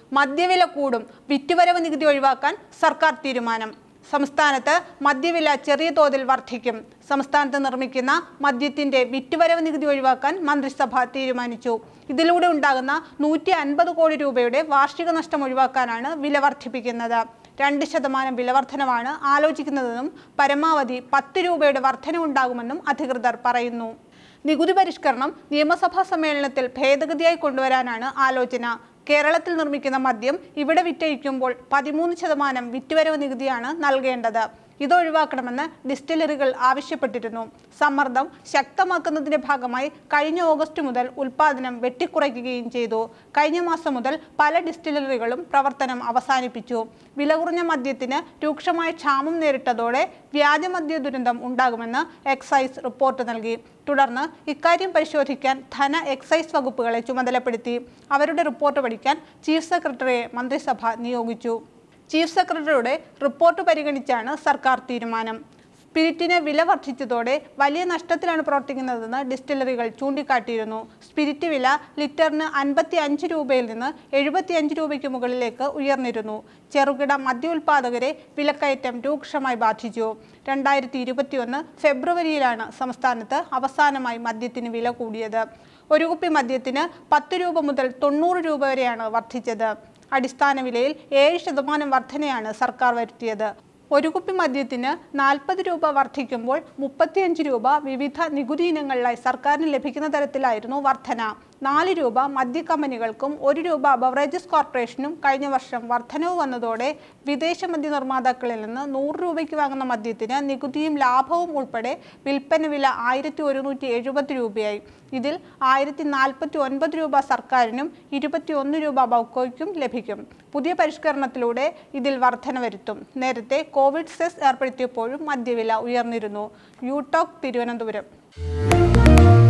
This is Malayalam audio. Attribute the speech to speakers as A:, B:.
A: മദ്യവില കൂടും വിറ്റുവരവ് നികുതി ഒഴിവാക്കാൻ സർക്കാർ തീരുമാനം സംസ്ഥാനത്ത് മദ്യവില ചെറിയ തോതിൽ വർദ്ധിക്കും സംസ്ഥാനത്ത് നിർമ്മിക്കുന്ന മദ്യത്തിന്റെ വിറ്റുവരവ് നികുതി ഒഴിവാക്കാൻ മന്ത്രിസഭ തീരുമാനിച്ചു ഇതിലൂടെ ഉണ്ടാകുന്ന നൂറ്റി അൻപത് കോടി രൂപയുടെ വാർഷിക നഷ്ടം ഒഴിവാക്കാനാണ് വില വർദ്ധിപ്പിക്കുന്നത് രണ്ട് ശതമാനം വിലവർധനവാണ് ആലോചിക്കുന്നതെന്നും പരമാവധി പത്ത് രൂപയുടെ വർധനവുണ്ടാകുമെന്നും അധികൃതർ പറയുന്നു നികുതി പരിഷ്കരണം നിയമസഭാ സമ്മേളനത്തിൽ ഭേദഗതിയായി കൊണ്ടുവരാനാണ് ആലോചന കേരളത്തിൽ നിർമ്മിക്കുന്ന മദ്യം ഇവിടെ വിറ്റഴിക്കുമ്പോൾ പതിമൂന്ന് ശതമാനം വിറ്റുവരവ് നികുതിയാണ് നൽകേണ്ടത് ഇത് ഒഴിവാക്കണമെന്ന് ഡിസ്റ്റിലറികൾ ആവശ്യപ്പെട്ടിരുന്നു സമ്മർദ്ദം ശക്തമാക്കുന്നതിന്റെ ഭാഗമായി കഴിഞ്ഞ ഓഗസ്റ്റ് മുതൽ ഉൽപാദനം വെട്ടിക്കുറയ്ക്കുകയും ചെയ്തു കഴിഞ്ഞ മാസം മുതൽ പല ഡിസ്റ്റിലറികളും പ്രവർത്തനം അവസാനിപ്പിച്ചു വില കുറഞ്ഞ മദ്യത്തിന് രൂക്ഷമായ ക്ഷാമം നേരിട്ടതോടെ വ്യാജമദ്യ ദുരന്തം ഉണ്ടാകുമെന്ന് എക്സൈസ് റിപ്പോർട്ട് നൽകി തുടർന്ന് ഇക്കാര്യം പരിശോധിക്കാൻ ധന എക്സൈസ് വകുപ്പുകളെ ചുമതലപ്പെടുത്തി അവരുടെ റിപ്പോർട്ട് പഠിക്കാൻ ചീഫ് സെക്രട്ടറിയെ മന്ത്രിസഭ നിയോഗിച്ചു ചീഫ് സെക്രട്ടറിയുടെ റിപ്പോർട്ട് പരിഗണിച്ചാണ് സർക്കാർ തീരുമാനം സ്പിരിറ്റിന് വില വർദ്ധിച്ചതോടെ വലിയ നഷ്ടത്തിലാണ് പ്രവർത്തിക്കുന്നതെന്ന് ഡിസ്റ്റിലറികൾ ചൂണ്ടിക്കാട്ടിയിരുന്നു സ്പിരിറ്റ് വില ലിറ്ററിന് അൻപത്തി അഞ്ച് രൂപയിൽ നിന്ന് എഴുപത്തി അഞ്ച് രൂപയ്ക്ക് മുകളിലേക്ക് ഉയർന്നിരുന്നു ചെറുകിട മദ്യ ഉൽപ്പാദകരെ വിലക്കയറ്റം രൂക്ഷമായി ബാധിച്ചു രണ്ടായിരത്തി ഇരുപത്തിയൊന്ന് ഫെബ്രുവരിയിലാണ് സംസ്ഥാനത്ത് അവസാനമായി മദ്യത്തിന് വില കൂടിയത് ഒരു കുപ്പി മദ്യത്തിന് പത്ത് രൂപ മുതൽ തൊണ്ണൂറ് രൂപ വരെയാണ് വർദ്ധിച്ചത് അടിസ്ഥാന വിലയിൽ ഏഴ് ശതമാനം വർധനയാണ് സർക്കാർ വരുത്തിയത് ഒരു കുപ്പി മദ്യത്തിന് നാൽപ്പത് രൂപ വർദ്ധിക്കുമ്പോൾ മുപ്പത്തിയഞ്ച് രൂപ വിവിധ നികുതി ഇനങ്ങളിലായി സർക്കാരിന് ലഭിക്കുന്ന തരത്തിലായിരുന്നു വർധന നാല് രൂപ മദ്യ കമ്പനികൾക്കും ഒരു രൂപ ബവറേജസ് കോർപ്പറേഷനും കഴിഞ്ഞ വർഷം വർധനവ് വന്നതോടെ വിദേശ മദ്യ നിർമ്മാതാക്കളിൽ നിന്ന് നൂറ് രൂപയ്ക്ക് വാങ്ങുന്ന മദ്യത്തിന് നികുതിയും ലാഭവും ഉൾപ്പെടെ വിൽപ്പന വില ആയിരത്തി ഒരുന്നൂറ്റി എഴുപത് രൂപയായി ഇതിൽ ആയിരത്തി നാൽപ്പത്തി ഒൻപത് രൂപ സർക്കാരിനും ഇരുപത്തി ഒന്ന് രൂപ ബൗക്കോയ്ക്കും ലഭിക്കും പുതിയ പരിഷ്കരണത്തിലൂടെ ഇതിൽ വർധന വരുത്തും നേരത്തെ കോവിഡ് സെസ് ഏർപ്പെടുത്തിയപ്പോഴും മദ്യവില ഉയർന്നിരുന്നു യൂടോക് തിരുവനന്തപുരം